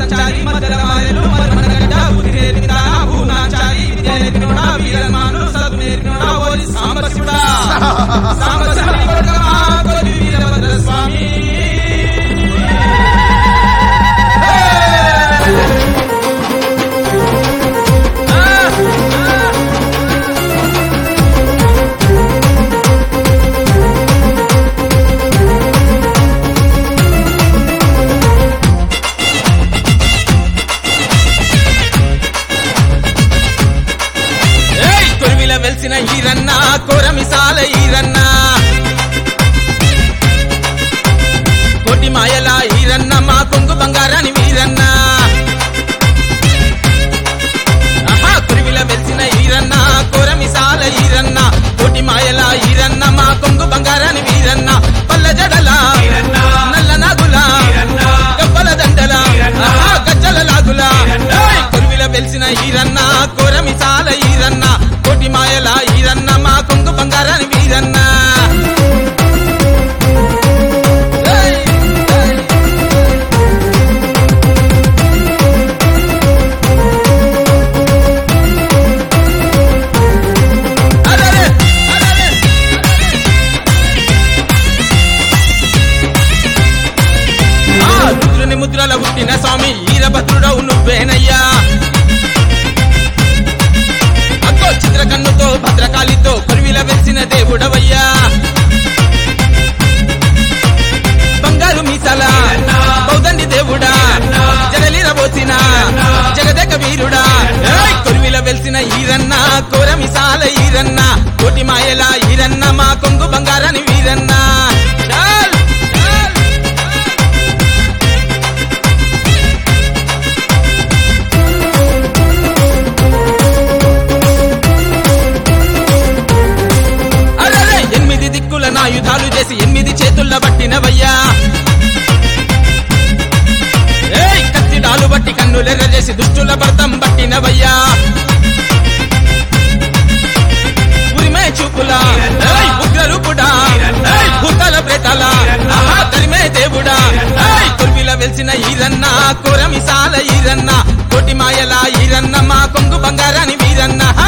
సంచారి మధ్యల మారెలు మరమన గడ్డ బుద్ధి నేర్పిందా భూనాచారి విద్య నేర్పినోడా వీరమాను సద్దు నేర్పినోడా ఓరి సాంబశివుడా సాంబశివుడి కొడుకమా కొలి వీరభద్ర స్వామి ఏయ్ కొరివిల వెలిసిన ఈరన్న కోరమిసాల ఈరన్న కోటి మాయల ఈరన్న మా కొంగు బంగారాని వీరన్న ఆహా కొరివిల వెలిసిన ఈరన్న కోరమిసాల ఈరన్న కోటి మాయల ఈరన్న మా కొంగు బంగారాని వీరన్న పల్ల జడల నల్ల నాగుల గబ్బల దండల ఆహా గజ్జల లాగుల ఏయ్ కొరివిల వెలిసిన ఈరన్న కోరమిసాల ఈరన్న కోటి మాయల ఈరన్న మా కొంగు బంగారాని వీరన్న ఏయ్, ఏయ్. అరెరే, అరెరే. ఆ రుద్రుని ముద్రల పుట్టిన స్వామి ఈరభద్రుడవు నువ్వేనయ్యా అక్కో చిత్రకన్నుతో భద్రకాళితో కొరివిల వెలిసిన దేవుడవయ్యా బంగారు మీసాల బౌదండి దేవుడా జగలిర పోసిన జగదేక వీరుడా ఏయ్! కొరివిల వెలిసిన ఈరన్న కోర మిసాల ఈరన్న కోటి మాయల ఈరన్న మా కొంగు బంగారాని వీరన్న చాల్ చాల్ అరెరే! ఎనిమిది దిక్కుల నాయుధాలు చేసి ఎనిమిది చేతుల్ల పట్టినవయ్యా ఏయ్ కత్తి డాలు బట్టి కన్నులెర్ర చేసి దుష్టుల భర్తం పట్టినవయ్యా ఉరిమే చూపులా ఏయ్ ఉగ్రరూపుడా ఏయ్ భూతాల ప్రేతాల ఆహా తరిమే దేవుడా ఏయ్ కొల్విల వెలిసిన ఈరన్న కోరమిసాల ఈరన్న కోటి మాయల ఈరన్న మా కొంగు బంగారాని వీరన్న హా!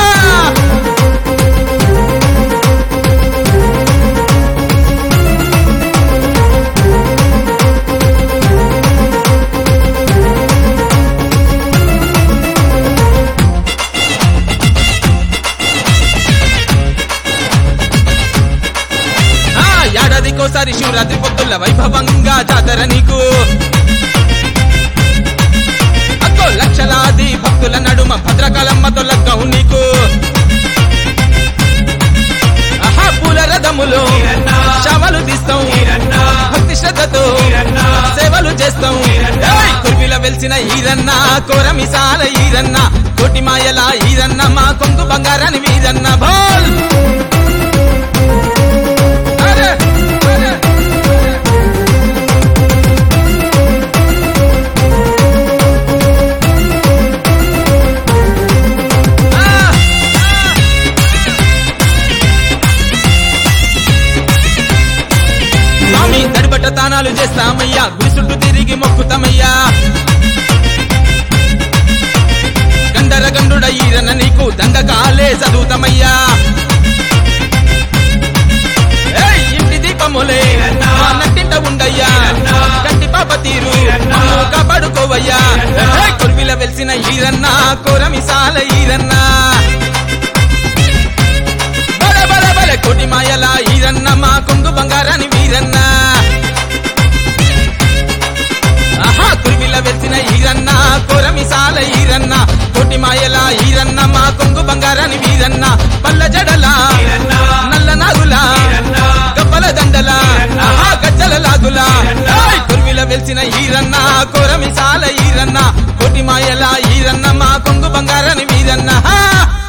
ఆ ఏడాదికోసారి శివరాత్రి పొద్దుల వైభవంగా జాతర నీకు అక్కో లక్షలాది భక్తుల నడుమ భద్రకాలమ్మతో లగ్గవు నీకు ఆహా పూల రథములు శవలు తీస్తాం భక్తి శ్రద్ధతో సేవలు చేస్తాం ఏయ్! కుర్మిల వెలిసిన ఈరన్న కోరమిసాల ఈరన్న కోటి మాయల ఈరన్న మా కొంగు బంగారాని వీరన్న బోల్ అరే అరే ఆ స్వామి దడిబట్ట తానాలు చేస్తామయ్యా గుడి చుట్టూ తిరిగి మొక్కుతామయ్యా గండర గండుడ ఈరన నీకు దండ కాలే చదువుతామయ్యా ఏయ్, ఇంటి దీపములే మా నట్టింట ఉండయ్యా కంటి పాప తీరు మమ్ము కాపాడుకోవయ్యా ఏయ్, కొరివిల వెలిసిన ఈరన్న కోరమిసాల ఈరన్న బల బల బల కోటి మాయల ఈరన్న మా కొంగు బంగారాని వీరన్న ఆహా కురిమిల వెలిసిన ఈరన్న కోరమిసాల ఈరన్న కోటి మాయల ఈరన్న మా కొంగు బంగారాని వీరన్న పల్ల జడల నల్ల నాగుల గబ్బల దండల ఆహా గజ్జల లాగుల ఏయ్! కురిమిల వెలిసిన ఈరన్న కోరమిసాల ఈరన్న కోటి మాయల ఈరన్న మా కొంగు బంగారాని వీరన్న హా